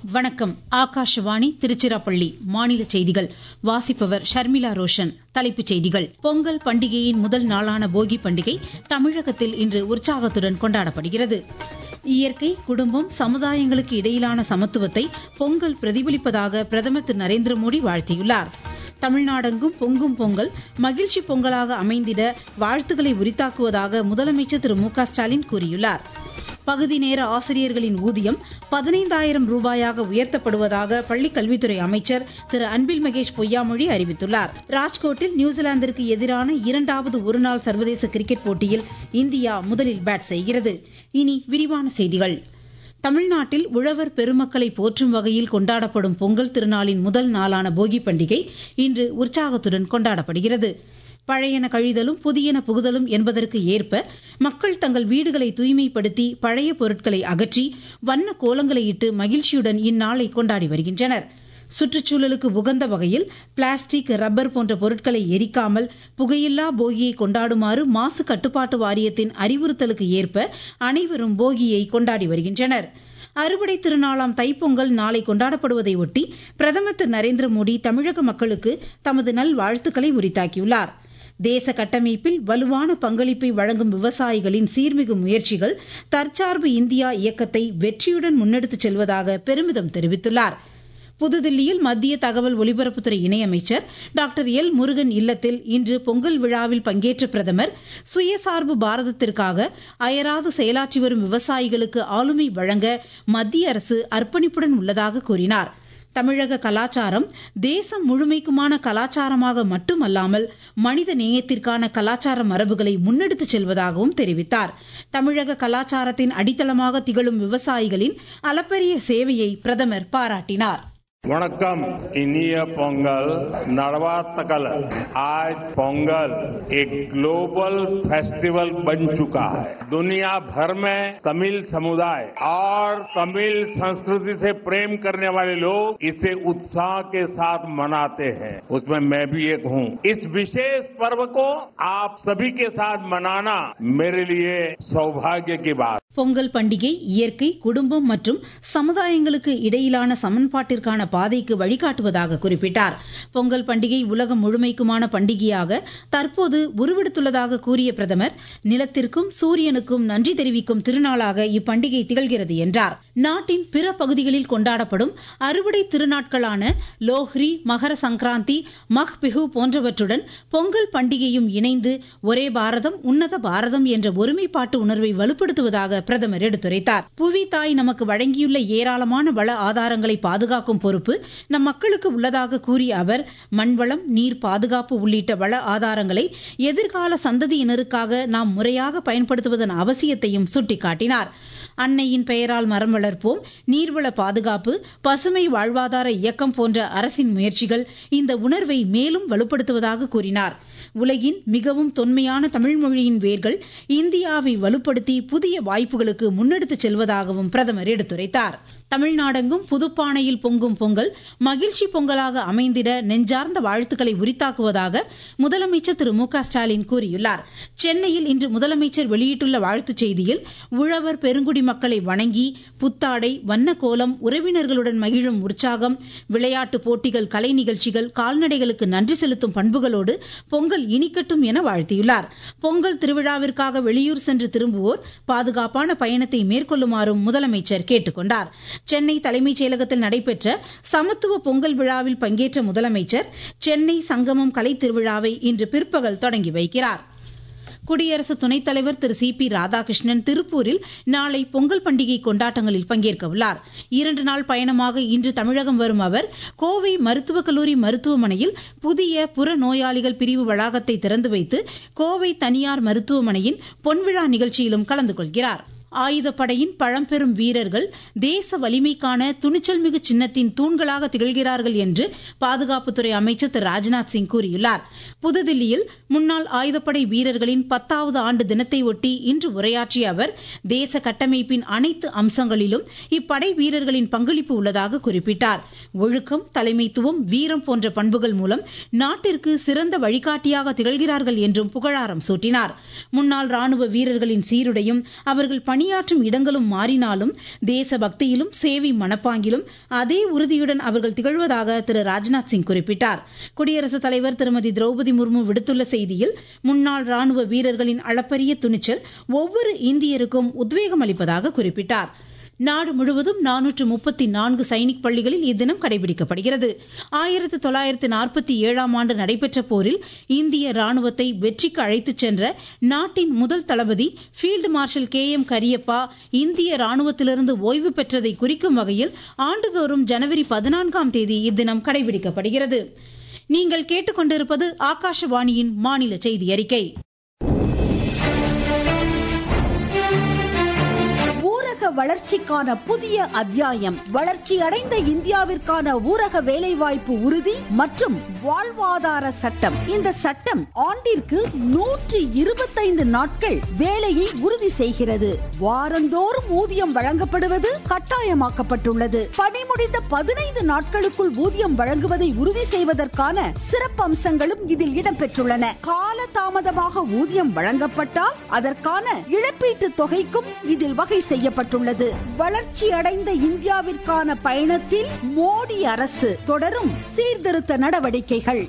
வணக்கம் ஆகாஷவாணி திருச்சிராப்பள்ளி மாநில செய்திகள் வாசிப்பவர் ஷர்மிளா ரோஷன் தலைப்புச் செய்திகள் பொங்கல் பண்டிகையின் முதல் நாளான போகி பண்டிகை தமிழகத்தில் இன்று உற்சாகத்துடன் கொண்டாடப்படுகிறது இயற்கை குடும்பம் சமுதாயங்களுக்கு இடையிலான சமத்துவத்தை பொங்கல் பிரதிபலிப்பதாக பிரதமர் திரு நரேந்திர மோடி வாழ்த்தியுள்ளார் தமிழ்நாடெங்கும் பொங்கும் பொங்கல் மகிழ்ச்சி பொங்கலாக அமைந்திட வாழ்த்துக்களை உரித்தாக்குவதாக முதலமைச்சர் திரு மு க ஸ்டாலின் கூறியுள்ளார் பகுதி நேர ஆசிரியர்களின் ஊதியம் பதினைந்தாயிரம் ரூபாயாக உயர்த்தப்படுவதாக பள்ளிக் கல்வித்துறை அமைச்சர் திரு அன்பில் மகேஷ் பொய்யாமொழி அறிவித்துள்ளார் ராஜ்கோட்டில் நியூசிலாந்திற்கு எதிரான இரண்டாவது ஒருநாள் சர்வதேச கிரிக்கெட் போட்டியில் இந்தியா முதலில் பேட் செய்கிறது இனி விரிவான செய்திகள் தமிழ்நாட்டில் உழவர் பெருமக்களை போற்றும் வகையில் கொண்டாடப்படும் பொங்கல் திருநாளின் முதல் நாளான போகி பண்டிகை இன்று உற்சாகத்துடன் கொண்டாடப்படுகிறது பழையன கழிதலும் புதியன புகுதலும் என்பதற்கு ஏற்ப மக்கள் தங்கள் வீடுகளை தூய்மைப்படுத்தி பழைய பொருட்களை அகற்றி வண்ண கோலங்களை இட்டு மகிழ்ச்சியுடன் இந்நாளை கொண்டாடி வருகின்றனர் சுற்றுச்சூழலுக்கு உகந்த வகையில் பிளாஸ்டிக் ரப்பர் போன்ற பொருட்களை எரிக்காமல் புகையில்லா போகியை கொண்டாடுமாறு மாசு கட்டுப்பாட்டு வாரியத்தின் அறிவுறுத்தலுக்கு ஏற்ப அனைவரும் போகியை கொண்டாடி வருகின்றனர் அறுவடை திருநாளாம் தைப்பொங்கல் நாளை கொண்டாடப்படுவதை ஒட்டி பிரதமர் திரு நரேந்திர மோடி தமிழக மக்களுக்கு தமது நல்வாழ்த்துக்களை உரித்தாக்கியுள்ளார் தேச கட்டமைப்பில் வலுவான பங்களிப்பை வழங்கும் விவசாயிகளின் சீர்மிகு முயற்சிகள் தற்சார்பு இந்தியா இயக்கத்தை வெற்றியுடன் முன்னெடுத்துச் செல்வதாக பெருமிதம் தெரிவித்துள்ளார் புதுதில்லியில் மத்திய தகவல் ஒலிபரப்புத்துறை இணையமைச்சர் டாக்டர் எல் முருகன் இல்லத்தில் இன்று பொங்கல் விழாவில் பங்கேற்ற பிரதமர் சுயசார்பு பாரதத்திற்காக அயராது செயலாற்றி வரும் விவசாயிகளுக்கு ஆளுமை வழங்க மத்திய அரசு அர்ப்பணிப்புடன் உள்ளதாக கூறினார் தமிழக கலாச்சாரம் தேசம் முழுமைக்குமான கலாச்சாரமாக மட்டுமல்லாமல் மனித நேயத்திற்கான கலாச்சார மரபுகளை முன்னெடுத்துச் செல்வதாகவும் தெரிவித்தார் தமிழக கலாச்சாரத்தின் அடித்தளமாக திகழும் விவசாயிகளின் அளப்பரிய சேவையை பிரதமர் பாராட்டினார் वणक्कम इनिय पोंगल नड़वा तकल आज पोंगल एक ग्लोबल फेस्टिवल बन चुका है दुनिया भर में तमिल समुदाय और तमिल संस्कृति से प्रेम करने वाले लोग इसे उत्साह के साथ मनाते हैं उसमें मैं भी एक हूँ इस विशेष पर्व को आप सभी के साथ मनाना मेरे लिए सौभाग्य की बात பொங்கல் பண்டிகை இயற்கை குடும்பம் மற்றும் சமுதாயங்களுக்கு இடையிலான சமன்பாட்டிற்கான பாதைக்கு வழிகாட்டுவதாக குறிப்பிட்டார் பொங்கல் பண்டிகை உலகம் முழுமைக்குமான பண்டிகையாக தற்போது உருவெடுத்துள்ளதாக கூறிய பிரதமர் நிலத்திற்கும் சூரியனுக்கும் நன்றி தெரிவிக்கும் திருநாளாக இப்பண்டிகை திகழ்கிறது என்றார் நாட்டின் பிற பகுதிகளில் கொண்டாடப்படும் அறுவடை திருநாட்களான லோஹ்ரி மகர சங்கராந்தி மஹ் பிஹு போன்றவற்றுடன் பொங்கல் பண்டிகையும் இணைந்து ஒரே பாரதம் உன்னத பாரதம் என்ற ஒருமைப்பாட்டு உணர்வை வலுப்படுத்துவதாக பிரதமர் எடுத்துரைத்தார் புவி தாய் நமக்கு வழங்கியுள்ள ஏராளமான வள ஆதாரங்களை பாதுகாக்கும் பொறுப்பு நம் மக்களுக்கு உள்ளதாக கூறிய அவர் மண்வளம் நீர் பாதுகாப்பு உள்ளிட்ட வள ஆதாரங்களை எதிர்கால சந்ததியினருக்காக நாம் முறையாக பயன்படுத்துவதன் அவசியத்தையும் சுட்டிக்காட்டினார் அன்னையின் பெயரால் மரம் வளர்ப்போம் நீர்வள பாதுகாப்பு பசுமை வாழ்வாதார இயக்கம் போன்ற அரசின் முயற்சிகள் இந்த உணர்வை மேலும் வலுப்படுத்துவதாக கூறினார் உலகின் மிகவும் தொன்மையான தமிழ் மொழியின் வேர்கள் இந்தியாவை வலுப்படுத்தி புதிய வாய்ப்புகளுக்கு முன்னெடுத்துச் செல்வதாகவும் பிரதமர் எடுத்துரைத்தார் தமிழ்நாடெங்கும் புதுப்பானையில் பொங்கும் பொங்கல் மகிழ்ச்சி பொங்கலாக அமைந்திட நெஞ்சார்ந்த வாழ்த்துக்களை உரித்தாக்குவதாக முதலமைச்சர் திரு மு க ஸ்டாலின் கூறியுள்ளார் சென்னையில் இன்று முதலமைச்சர் வெளியிட்டுள்ள வாழ்த்துச் செய்தியில் உழவர் பெருங்குடி மக்களை வணங்கி புத்தாடை வண்ண கோலம் உறவினர்களுடன் மகிழும் உற்சாகம் விளையாட்டு போட்டிகள் கலை நிகழ்ச்சிகள் கால்நடைகளுக்கு நன்றி செலுத்தும் பண்புகளோடு பொங்கல் இனிக்கட்டும் என வாழ்த்தியுள்ளார் பொங்கல் திருவிழாவிற்காக வெளியூர் சென்று திரும்புவோர் பாதுகாப்பான பயணத்தை மேற்கொள்ளுமாறும் முதலமைச்சர் கேட்டுக் கொண்டார் சென்னை தலைமைச் செயலகத்தில் நடைபெற்ற சமத்துவ பொங்கல் விழாவில் பங்கேற்ற முதலமைச்சர் சென்னை சங்கமம் கலை திருவிழாவை இன்று பிற்பகல் தொடங்கி வைக்கிறார் குடியரசு துணைத் தலைவர் திரு சி பி ராதாகிருஷ்ணன் திருப்பூரில் நாளை பொங்கல் பண்டிகை கொண்டாட்டங்களில் பங்கேற்க உள்ளார் இரண்டு நாள் பயணமாக இன்று தமிழகம் வரும் அவர் கோவை மருத்துவக் கல்லூரி மருத்துவமனையில் புதிய புற நோயாளிகள் பிரிவு வளாகத்தை திறந்து வைத்து கோவை தனியார் மருத்துவமனையின் பொன்விழா நிகழ்ச்சியிலும் கலந்து கொள்கிறார் ஆயுதப்படையின் பழம்பெரும் வீரர்கள் தேச வலிமைக்கான துணிச்சல் மிகு சின்னத்தின் தூண்களாக திகழ்கிறார்கள் என்று பாதுகாப்புத்துறை அமைச்சர் திரு ராஜ்நாத் சிங் கூறியுள்ளார் புதுதில்லியில் முன்னாள் ஆயுதப்படை வீரர்களின் பத்தாவது ஆண்டு தினத்தை ஒட்டி இன்று உரையாற்றிய அவர் தேச கட்டமைப்பின் அனைத்து அம்சங்களிலும் இப்படை வீரர்களின் பங்களிப்பு உள்ளதாக குறிப்பிட்டார் ஒழுக்கம் தலைமைத்துவம் வீரம் போன்ற பண்புகள் மூலம் நாட்டிற்கு சிறந்த வழிகாட்டியாக திகழ்கிறார்கள் என்றும் புகழாரம் சூட்டினார் முன்னாள் ராணுவ வீரர்களின் சீருடையும் அவர்கள் பணி பணியாற்றும் இடங்களும் மாறினாலும் தேசபக்தியிலும் சேவை மனப்பாங்கிலும் அதே உறுதியுடன் அவர்கள் திகழ்வதாக திரு ராஜ்நாத் சிங் குறிப்பிட்டார் குடியரசுத் தலைவர் திருமதி திரௌபதி முர்மு விடுத்துள்ள செய்தியில் முன்னாள் ராணுவ வீரர்களின் அளப்பரிய துணிச்சல் ஒவ்வொரு இந்தியருக்கும் உத்வேகம் அளிப்பதாக குறிப்பிட்டார் நாடு முழுவதும் நானூற்று முப்பத்தி நான்கு சைனிக் பள்ளிகளில் இத்தினம் கடைபிடிக்கப்படுகிறது ஆயிரத்து தொள்ளாயிரத்து நாற்பத்தி ஏழாம் ஆண்டு நடைபெற்ற போரில் இந்திய ராணுவத்தை வெற்றிக்கு அழைத்துச் சென்ற நாட்டின் முதல் தளபதி field marshal K M Cariappa இந்திய ராணுவத்திலிருந்து ஓய்வு பெற்றதை குறிக்கும் வகையில் ஆண்டுதோறும் ஜனவரி பதினான்காம் தேதி இத்தினம் கடைபிடிக்கப்படுகிறது நீங்கள் கேட்டுக்கொண்டிருப்பது ஆகாஷவாணியின் மாநில செய்தி அறிக்கை ஊரக வளர்ச்சிக்கான புதிய அத்தியாயம் வளர்ச்சி அடைந்த இந்தியாவிற்கான ஊரக வேலைவாய்ப்பு உறுதி மற்றும் வாழ்வாதார சட்டம் இந்த சட்டம் ஆண்டிற்கு நூற்றி இருபத்தைந்து நாட்கள் வேலையை உறுதி செய்கிறது வாரந்தோறும் ஊதியம் வழங்கப்படுவது கட்டாயமாக்கப்பட்டுள்ளது பணி முடிந்த பதினைந்து நாட்களுக்குள் ஊதியம் வழங்குவதை உறுதி செய்வதற்கான சிறப்பு அம்சங்களும் இதில் இடம்பெற்றுள்ளன கால தாமதமாக ஊதியம் வழங்கப்பட்டால் அதற்கான இழப்பீட்டு தொகைக்கும் இதில் வகை செய்யப்பட்டுள்ளது வளர்ச்சி அடைந்த இந்தியாவிற்கான பயணத்தில் மோடி அரசு தொடரும் சீர்திருத்த நடவடிக்கைகள்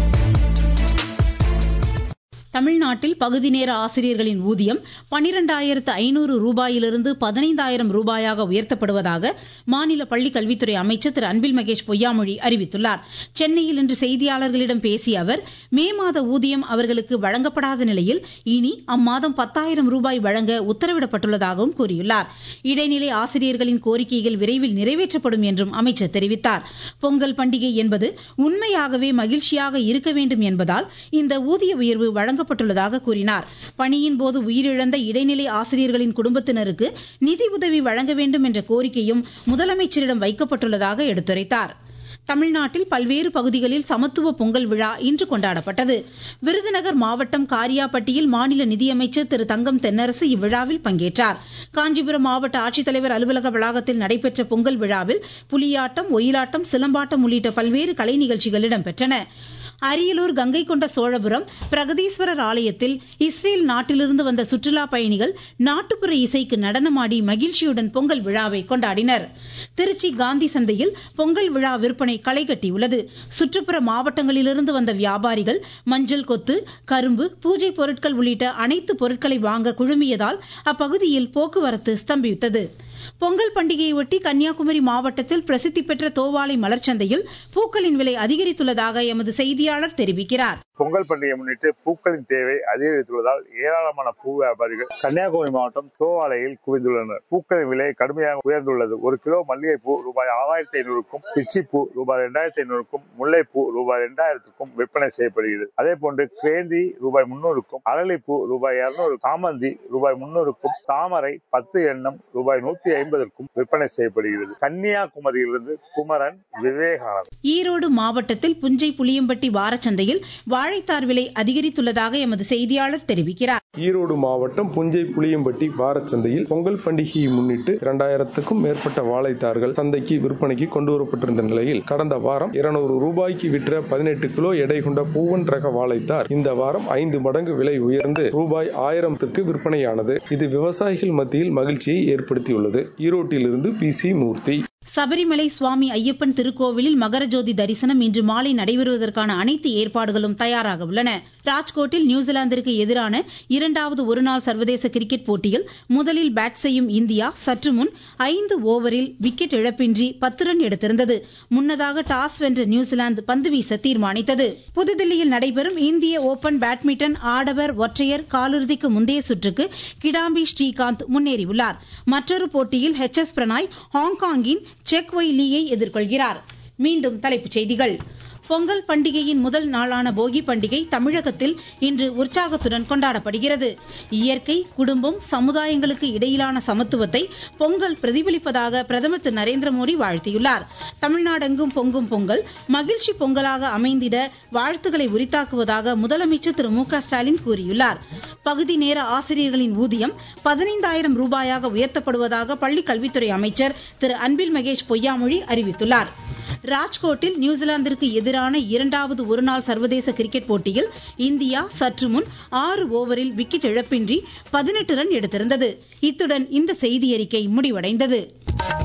தமிழ்நாட்டில் பகுதி நேர ஆசிரியர்களின் ஊதியம் பனிரெண்டாயிரத்து ஐநூறு ரூபாயிலிருந்து பதினைந்தாயிரம் ரூபாயாக உயர்த்தப்படுவதாக மாநில பள்ளிக் கல்வித்துறை அமைச்சர் திரு அன்பில் மகேஷ் பொய்யாமொழி அறிவித்துள்ளார் சென்னையில் இன்று செய்தியாளர்களிடம் பேசிய அவர் மே மாத ஊதியம் அவர்களுக்கு வழங்கப்படாத நிலையில் இனி அம்மாதம் பத்தாயிரம் ரூபாய் வழங்க உத்தரவிடப்பட்டுள்ளதாகவும் கூறியுள்ளார் இடைநிலை ஆசிரியர்களின் கோரிக்கைகள் விரைவில் நிறைவேற்றப்படும் என்றும் அமைச்சர் தெரிவித்தார் பொங்கல் பண்டிகை என்பது உண்மையாகவே மகிழ்ச்சியாக இருக்க வேண்டும் என்பதால் இந்த ஊதிய உயர்வு வழங்க வழங்கப்பட்டுள்ளதாக கூறினார் பணியின் போது உயிரிழந்த இடைநிலை ஆசிரியர்களின் குடும்பத்தினருக்கு நிதி உதவி வழங்க வேண்டும் என்ற கோரிக்கையும் முதலமைச்சரிடம் வைக்கப்பட்டுள்ளதாக எடுத்துரைத்தார் தமிழ்நாட்டில் பல்வேறு பகுதிகளில் சமத்துவ பொங்கல் விழா இன்று கொண்டாடப்பட்டது விருதுநகர் மாவட்டம் காரியாபட்டியில் மாநில நிதியமைச்சர் திரு தங்கம் தென்னரசு இவ்விழாவில் பங்கேற்றார் காஞ்சிபுரம் மாவட்ட ஆட்சித்தலைவர் அலுவலக வளாகத்தில் நடைபெற்ற பொங்கல் விழாவில் புலியாட்டம் ஒயிலாட்டம் சிலம்பாட்டம் உள்ளிட்ட பல்வேறு கலை நிகழ்ச்சிகள் இடம்பெற்றன அரியலூர் கங்கை கொண்ட சோழபுரம் பிரகதீஸ்வரர் ஆலயத்தில் இஸ்ரேல் நாட்டிலிருந்து வந்த சுற்றுலா பயணிகள் நாட்டுப்புற இசைக்கு நடனமாடி மகிழ்ச்சியுடன் பொங்கல் விழாவை கொண்டாடினர் திருச்சி காந்தி சந்தையில் பொங்கல் விழா விற்பனை களை கட்டியுள்ளது சுற்றுப்புற மாவட்டங்களிலிருந்து வந்த வியாபாரிகள் மஞ்சள் கொத்து கரும்பு பூஜை பொருட்கள் உள்ளிட்ட அனைத்து பொருட்களை வாங்க குழுமியதால் அப்பகுதியில் போக்குவரத்து ஸ்தம்பித்தது பொங்கல் பண்டிகையொட்டி கன்னியாகுமரி மாவட்டத்தில் பிரசித்தி பெற்ற தோவாளை மலர்ச்சந்தையில் பூக்களின் விலை அதிகரித்துள்ளதாக எமது செய்தியாளர் தெரிவிக்கிறார் பொங்கல் பண்டிகையை முன்னிட்டு பூக்களின் தேவை அதிகரித்துள்ளதால் ஏராளமான பூ வியாபாரிகள் கன்னியாகுமரி மாவட்டம் தோவாலையில் குவிந்துள்ளனர் பூக்களின் விலை கடுமையாக உயர்ந்துள்ளது ஒரு கிலோ மல்லிகை பூ ரூபாய் ஆறாயிரத்தி ஐநூறுக்கும் பிச்சி பூ ரூபாய் இரண்டாயிரத்தி ஐநூறுக்கும் முல்லைப்பூ ரூபாய் இரண்டாயிரத்துக்கும் விற்பனை செய்யப்படுகிறது அதே போன்று கிரேந்தி ரூபாய் முன்னூறுக்கும் அரளிப்பூ ரூபாய் இருநூறு சாமந்தி ரூபாய் முன்னூறுக்கும் தாமரை பத்து எண்ணம் ரூபாய் நூத்தி ஐம்பதற்கும் விற்பனை செய்யப்படுகிறது கன்னியாகுமரியிலிருந்து குமரன் விவேகானந்த் ஈரோடு மாவட்டத்தில் புஞ்சை புளியம்பட்டி வாரச்சந்தையில் வாழைத்தார் விலை அதிகரித்துள்ளதாக எமது செய்தியாளர் தெரிவிக்கிறார் ஈரோடு மாவட்டம் புஞ்சை புளியம்பட்டி வாரச்சந்தையில் பொங்கல் பண்டிகையை முன்னிட்டு இரண்டாயிரத்துக்கும் மேற்பட்ட வாழைத்தார்கள் சந்தைக்கு விற்பனைக்கு கொண்டு வரப்பட்டிருந்த நிலையில் கடந்த வாரம் இருநூறு ரூபாய்க்கு விற்ற பதினெட்டு கிலோ எடை கொண்ட பூவன் ரக வாழைத்தார் இந்த வாரம் ஐந்து மடங்கு விலை உயர்ந்து ரூபாய் ஆயிரத்திற்கு விற்பனையானது இது விவசாயிகள் மத்தியில் மகிழ்ச்சியை ஏற்படுத்தியுள்ளது ஈரோட்டிலிருந்து பி சி மூர்த்தி சபரிமலை சுவாமி ஐயப்பன் திருக்கோவிலில் மகரஜோதி தரிசனம் இன்று மாலை நடைபெறுவதற்கான அனைத்து ஏற்பாடுகளும் தயாராக உள்ளன ராஜ்கோட்டில் நியூசிலாந்திற்கு எதிரான இரண்டாவது ஒருநாள் சர்வதேச கிரிக்கெட் போட்டியில் முதலில் பேட் செய்யும் இந்தியா சற்று முன் ஐந்து ஓவரில் விக்கெட் இழப்பின்றி பத்து ரன் எடுத்திருந்தது முன்னதாக டாஸ் வென்ற நியூசிலாந்து பந்து வீச தீர்மானித்தது புதுதில்லியில் நடைபெறும் இந்திய ஓபன் பேட்மிண்டன் ஆடவர் ஒற்றையர் காலிறுதிக்கு முந்தைய சுற்றுக்கு கிடாம்பி ஸ்ரீகாந்த் முன்னேறியுள்ளார் மற்றொரு போட்டியில் ஹெச் எஸ் பிரணாய் ஹாங்காங்கின் செக் ஒய் லீயை எதிர்கொள்கிறார் மீண்டும் தலைப்புச் செய்திகள் பொங்கல் பண்டிகையின் முதல் நாளான போகி பண்டிகை தமிழகத்தில் இன்று உற்சாகத்துடன் கொண்டாடப்படுகிறது இயற்கை குடும்பம் சமுதாயங்களுக்கு இடையிலான சமத்துவத்தை பொங்கல் பிரதிபலிப்பதாக பிரதமர் திரு நரேந்திர மோடி வாழ்த்தியுள்ளார் தமிழ்நாடெங்கும் பொங்கும் பொங்கல் மகிழ்ச்சி பொங்கலாக அமைந்திட வாழ்த்துக்களை உரித்தாக்குவதாக முதலமைச்சர் திரு மு க ஸ்டாலின் கூறியுள்ளார் பகுதி நேர ஆசிரியர்களின் ஊதியம் பதினைந்தாயிரம் ரூபாயாக உயர்த்தப்படுவதாக பள்ளிக் கல்வித்துறை அமைச்சர் திரு அன்பில் மகேஷ் பொய்யாமொழி அறிவித்துள்ளார் ராஜ்கோட்டில் நியூசிலாந்திற்கு எதிரான இரண்டாவது ஒருநாள் சர்வதேச கிரிக்கெட் போட்டியில் இந்தியா சற்று முன் ஆறு ஓவரில் விக்கெட் இழப்பின்றி பதினெட்டு ரன் எடுத்திருந்தது இத்துடன் இந்த செய்தியறிக்கை முடிவடைந்தது